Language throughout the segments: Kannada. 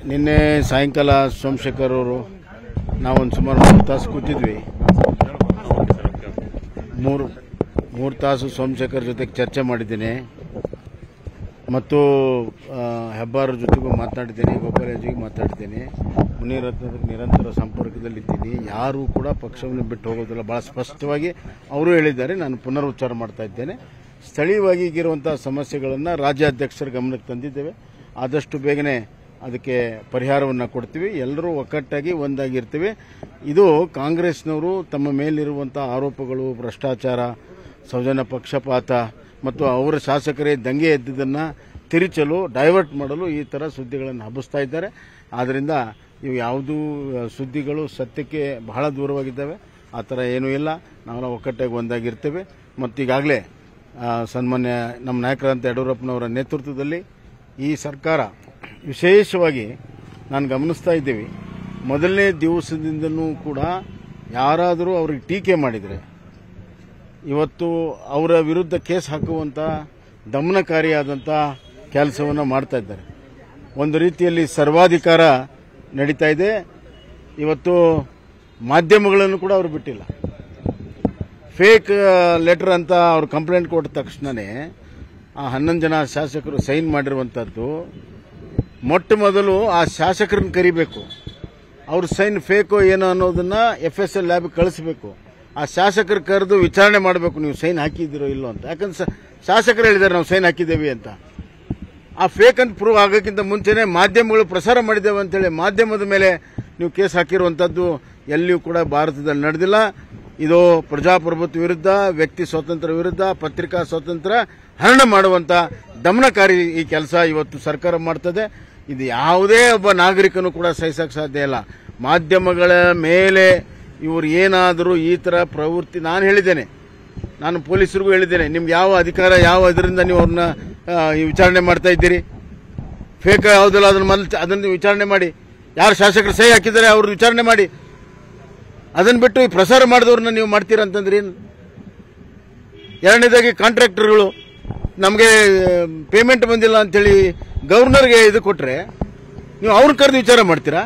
ನಿನ್ನೆ ಸಾಯಂಕಾಲ ಸೋಮಶೇಖರ್ ಅವರು ನಾವೊಂದು ಸುಮಾರು ಮೂರು ತಾಸು ಕೂತಿದ್ವಿ ಮೂರು ಮೂರು ತಾಸು ಸೋಮಶೇಖರ್ ಜೊತೆಗೆ ಚರ್ಚೆ ಮಾಡಿದ್ದೀನಿ ಮತ್ತು ಆ, ಹೆಬ್ಬಾರ್ ಜೊತೆಗೂ ಮಾತನಾಡಿದ್ದೀನಿ ಗೋಪಾಲಜಿಗೆ ಮಾತಾಡಿದ್ದೀನಿ ಮುನಿರತ್ನದ ನಿರಂತರ ಸಂಪರ್ಕದಲ್ಲಿದ್ದೀನಿ ಯಾರೂ ಕೂಡ ಪಕ್ಷವನ್ನು ಬಿಟ್ಟು ಹೋಗೋದಿಲ್ಲ ಭಾಳ ಸ್ಪಷ್ಟವಾಗಿ ಅವರು ಹೇಳಿದ್ದಾರೆ ನಾನು ಪುನರುಚ್ಚಾರ ಮಾಡ್ತಾ ಇದ್ದೇನೆ ಸ್ಥಳೀಯವಾಗಿ ಈಗಿರುವಂಥ ಸಮಸ್ಯೆಗಳನ್ನು ರಾಜ್ಯಾಧ್ಯಕ್ಷರ ಗಮನಕ್ಕೆ ತಂದಿದ್ದೇವೆ ಆದಷ್ಟು ಬೇಗನೆ ಅದಕ್ಕೆ ಪರಿಹಾರವನ್ನು ಕೊಡ್ತೀವಿ ಎಲ್ಲರೂ ಒಕ್ಕಟ್ಟಾಗಿ ಒಂದಾಗಿರ್ತೀವಿ ಇದು ಕಾಂಗ್ರೆಸ್ನವರು ತಮ್ಮ ಮೇಲಿರುವಂಥ ಆರೋಪಗಳು ಭ್ರಷ್ಟಾಚಾರ ಸೌಜನ್ಯ ಪಕ್ಷಪಾತ ಮತ್ತು ಅವರ ಶಾಸಕರೇ ದಂಗೆ ಎದ್ದುದನ್ನು ತಿರುಚಲು ಡೈವರ್ಟ್ ಮಾಡಲು ಈ ಥರ ಸುದ್ದಿಗಳನ್ನು ಹಬ್ಬಿಸ್ತಾ ಇದ್ದಾರೆ ಆದ್ದರಿಂದ ಇವು ಯಾವುದೂ ಆ, ಸುದ್ದಿಗಳು ಸತ್ಯಕ್ಕೆ ಬಹಳ ದೂರವಾಗಿದ್ದಾವೆ ಆ ಥರ ಏನೂ ಇಲ್ಲ ನಾವೆಲ್ಲ ಒಕ್ಕಟ್ಟಾಗಿ ಒಂದಾಗಿರ್ತೇವೆ ಮತ್ತು ಈಗಾಗಲೇ ಆ, ಸನ್ಮಾನ್ಯ ನಮ್ಮ ನಾಯಕರಂತ ಯಡಿಯೂರಪ್ಪನವರ ನೇತೃತ್ವದಲ್ಲಿ ಈ ಸರ್ಕಾರ ವಿಶೇಷವಾಗಿ ನಾನು ಗಮನಿಸ್ತಾ ಇದ್ದೀವಿ ಮೊದಲನೇ ದಿವಸದಿಂದನೂ ಕೂಡ ಯಾರಾದರೂ ಅವ್ರಿಗೆ ಟೀಕೆ ಮಾಡಿದರೆ ಇವತ್ತು ಅವರ ವಿರುದ್ಧ ಕೇಸ್ ಹಾಕುವಂಥ ದಮನಕಾರಿಯಾದಂಥ ಕೆಲಸವನ್ನು ಮಾಡ್ತಾ ಇದ್ದಾರೆ ಒಂದು ರೀತಿಯಲ್ಲಿ ಸರ್ವಾಧಿಕಾರ ನಡೀತಾ ಇದೆ ಇವತ್ತು ಮಾಧ್ಯಮಗಳನ್ನು ಕೂಡ ಅವರು ಬಿಟ್ಟಿಲ್ಲ ಫೇಕ್ ಲೆಟರ್ ಅಂತ ಅವ್ರು ಕಂಪ್ಲೇಂಟ್ ಕೊಟ್ಟ ತಕ್ಷಣವೇ ಆ ಹನ್ನೊಂದು ಜನ ಶಾಸಕರು ಸೈನ್ ಮಾಡಿರುವಂಥದ್ದು ಮೊಟ್ಟ ಮೊದಲು ಆ ಶಾಸಕರನ್ನ ಕರಿಬೇಕು ಅವ್ರ ಸೈನ್ ಫೇಕೋ ಏನೋ ಅನ್ನೋದನ್ನ ಎಫ್ ಎಸ್ ಎಲ್ ಲ್ಯಾಬ್ಗೆ ಕಳಿಸ್ಬೇಕು ಆ ಶಾಸಕರು ಕರೆದು ವಿಚಾರಣೆ ಮಾಡಬೇಕು ನೀವು ಸೈನ್ ಹಾಕಿದ್ದೀರೋ ಇಲ್ಲೋ ಅಂತ ಯಾಕಂದ್ರೆ ಸ- ಶಾಸಕರು ಹೇಳಿದ್ದಾರೆ ನಾವು ಸೈನ್ ಹಾಕಿದ್ದೇವೆ ಅಂತ ಆ ಫೇಕ್ ಅಂತ ಪ್ರೂವ್ ಆಗೋಕ್ಕಿಂತ ಮುಂಚೆನೆ ಮಾಧ್ಯಮಗಳು ಪ್ರಸಾರ ಮಾಡಿದ್ದೇವೆ ಅಂತೇಳಿ ಮಾಧ್ಯಮದ ಮೇಲೆ ನೀವು ಕೇಸ್ ಹಾಕಿರುವಂಥದ್ದು ಎಲ್ಲಿಯೂ ಕೂಡ ಭಾರತದಲ್ಲಿ ನಡೆದಿಲ್ಲ ಇದು ಪ್ರಜಾಪ್ರಭುತ್ವ ವಿರುದ್ಧ ವ್ಯಕ್ತಿ ಸ್ವಾತಂತ್ರ್ಯ ವಿರುದ್ಧ ಪತ್ರಿಕಾ ಸ್ವಾತಂತ್ರ್ಯ ಹರಣ ಮಾಡುವಂತ ದಮನಕಾರಿ ಈ ಕೆಲಸ ಇವತ್ತು ಸರ್ಕಾರ ಮಾಡ್ತದೆ ಇದು ಯಾವುದೇ ಒಬ್ಬ ನಾಗರಿಕನು ಕೂಡ ಸಹಿಸಕ್ಕೆ ಸಾಧ್ಯ ಇಲ್ಲ ಮಾಧ್ಯಮಗಳ ಮೇಲೆ ಇವರು ಏನಾದರೂ ಈ ಥರ ಪ್ರವೃತ್ತಿ ನಾನು ಹೇಳಿದ್ದೇನೆ ನಾನು ಪೊಲೀಸರಿಗೂ ಹೇಳಿದ್ದೇನೆ ನಿಮ್ಗೆ ಯಾವ ಅಧಿಕಾರ ಯಾವ ಇದರಿಂದ ನೀವು ಅವ್ರನ್ನ ಆ, ಈ ವಿಚಾರಣೆ ಮಾಡ್ತಾ ಇದ್ದೀರಿ ಫೇಕ್ ಯಾವುದಲ್ಲ ಅದನ್ನ ಮೊದಲು ಅದನ್ನು ವಿಚಾರಣೆ ಮಾಡಿ ಯಾರು ಶಾಸಕರು ಸಹಿ ಹಾಕಿದ್ದಾರೆ ಅವ್ರದ್ದು ವಿಚಾರಣೆ ಮಾಡಿ ಅದನ್ನ ಬಿಟ್ಟು ಈ ಪ್ರಸಾರ ಮಾಡಿದವ್ರನ್ನ ನೀವು ಮಾಡ್ತೀರಾ ಅಂತಂದ್ರೆ ಏನು ಎರಡನೇದಾಗಿ ಕಾಂಟ್ರಾಕ್ಟರ್ಗಳು ನಮಗೆ ಪೇಮೆಂಟ್ ಬಂದಿಲ್ಲ ಅಂತೇಳಿ ಗವರ್ನರ್ಗೆ ಇದು ಕೊಟ್ರೆ ನೀವು ಅವ್ರನ್ನ ಕರೆದು ವಿಚಾರ ಮಾಡ್ತೀರಾ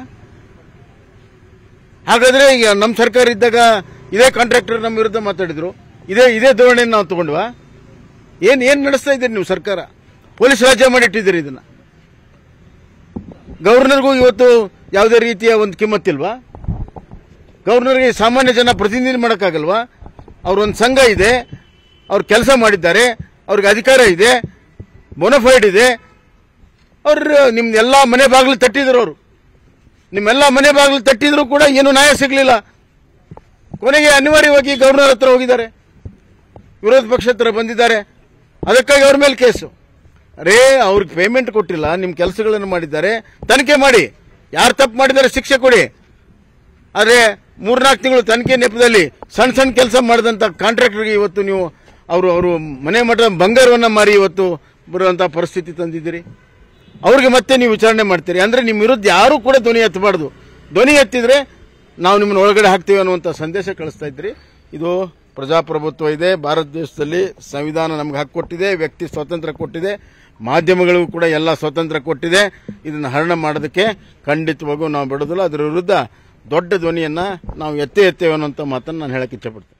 ಹಾಗಾದ್ರೆ ಈಗ ನಮ್ಮ ಸರ್ಕಾರ ಇದ್ದಾಗ ಇದೇ ಕಾಂಟ್ರಾಕ್ಟರ್ ನಮ್ಮ ವಿರುದ್ಧ ಮಾತಾಡಿದ್ರು ಇದೇ ಇದೇ ಧೋರಣೆಯನ್ನು ನಾವು ತಗೊಂಡ್ವಾ ಏನ್ ಏನ್ ನಡೆಸ್ತಾ ಇದ್ದೀರಿ ನೀವು ಸರ್ಕಾರ ಪೊಲೀಸ್ ರಾಜ್ಯ ಮಾಡಿಟ್ಟಿದ್ದೀರಿ ಇದನ್ನ ಗವರ್ನರ್ಗೂ ಇವತ್ತು ಯಾವುದೇ ರೀತಿಯ ಒಂದು ಕಿಮ್ಮತ್ತಿಲ್ವಾ ಗವರ್ನರ್ಗೆ ಸಾಮಾನ್ಯ ಜನ ಪ್ರತಿನಿಧಿ ಮಾಡೋಕ್ಕಾಗಲ್ವಾ ಅವ್ರೊಂದು ಸಂಘ ಇದೆ ಅವ್ರು ಕೆಲಸ ಮಾಡಿದ್ದಾರೆ ಅವ್ರಿಗೆ ಅಧಿಕಾರ ಇದೆ ಬೋನಫೈಡ್ ಇದೆ ಅವ್ರು ನಿಮ್ದೆಲ್ಲ ಮನೆ ಬಾಗಿಲು ತಟ್ಟಿದ್ರು ಅವರು ನಿಮ್ಮೆಲ್ಲ ಮನೆ ಬಾಗಿಲು ತಟ್ಟಿದ್ರು ಕೂಡ ಏನು ನ್ಯಾಯ ಸಿಗಲಿಲ್ಲ ಕೊನೆಗೆ ಅನಿವಾರ್ಯವಾಗಿ ಗವರ್ನರ್ ಹತ್ರ ಹೋಗಿದ್ದಾರೆ ವಿರೋಧ ಪಕ್ಷ ಹತ್ರ ಬಂದಿದ್ದಾರೆ ಅದಕ್ಕಾಗಿ ಅವ್ರ ಮೇಲೆ ಕೇಸು ರೇ ಅವ್ರಿಗೆ ಪೇಮೆಂಟ್ ಕೊಟ್ಟಿಲ್ಲ ನಿಮ್ಮ ಕೆಲಸಗಳನ್ನು ಮಾಡಿದ್ದಾರೆ ತನಿಖೆ ಮಾಡಿ ಯಾರು ತಪ್ಪು ಮಾಡಿದ್ದಾರೆ ಶಿಕ್ಷೆ ಕೊಡಿ ಆದರೆ ಮೂರ್ನಾಲ್ಕು ತಿಂಗಳು ತನಿಖೆ ನೆಪದಲ್ಲಿ ಸಣ್ಣ ಸಣ್ಣ ಕೆಲಸ ಮಾಡಿದಂಥ ಕಾಂಟ್ರಾಕ್ಟರ್ಗೆ ಇವತ್ತು ನೀವು ಅವರು ಅವರು ಮನೆ ಮಠ ಬಂಗಾರವನ್ನು ಮಾರಿ ಇವತ್ತು ಬರುವಂಥ ಪರಿಸ್ಥಿತಿ ತಂದಿದ್ದೀರಿ ಅವ್ರಿಗೆ ಮತ್ತೆ ನೀವು ವಿಚಾರಣೆ ಮಾಡ್ತೀರಿ ಅಂದರೆ ನಿಮ್ಮ ವಿರುದ್ಧ ಯಾರೂ ಕೂಡ ಧ್ವನಿ ಎತ್ತಬಾರ್ದು ಧ್ವನಿ ಎತ್ತಿದ್ರೆ ನಾವು ನಿಮ್ಮನ್ನ ಒಳಗಡೆ ಹಾಕ್ತೀವಿ ಅನ್ನುವಂಥ ಸಂದೇಶ ಕಳಿಸ್ತಾ ಇದ್ರಿ ಇದು ಪ್ರಜಾಪ್ರಭುತ್ವ ಇದೆ ಭಾರತ ದೇಶದಲ್ಲಿ ಸಂವಿಧಾನ ನಮ್ಗೆ ಹಾಕಿಕೊಟ್ಟಿದೆ ವ್ಯಕ್ತಿ ಸ್ವಾತಂತ್ರ್ಯ ಕೊಟ್ಟಿದೆ ಮಾಧ್ಯಮಗಳಿಗೂ ಕೂಡ ಎಲ್ಲ ಸ್ವಾತಂತ್ರ್ಯ ಕೊಟ್ಟಿದೆ ಇದನ್ನು ಹರಣ ಮಾಡೋದಕ್ಕೆ ಖಂಡಿತವಾಗೂ ನಾವು ಬಿಡೋದಿಲ್ಲ ಅದರ ವಿರುದ್ಧ ದೊಡ್ಡ ಧ್ವನಿಯನ್ನ ನಾವು ಎತ್ತೇ ಎತ್ತೇವೆ ಅನ್ನೋಂಥ ಮಾತನ್ನು ನಾನು ಹೇಳಕ್ಕೆ ಇಚ್ಛಪಡ್ತೇನೆ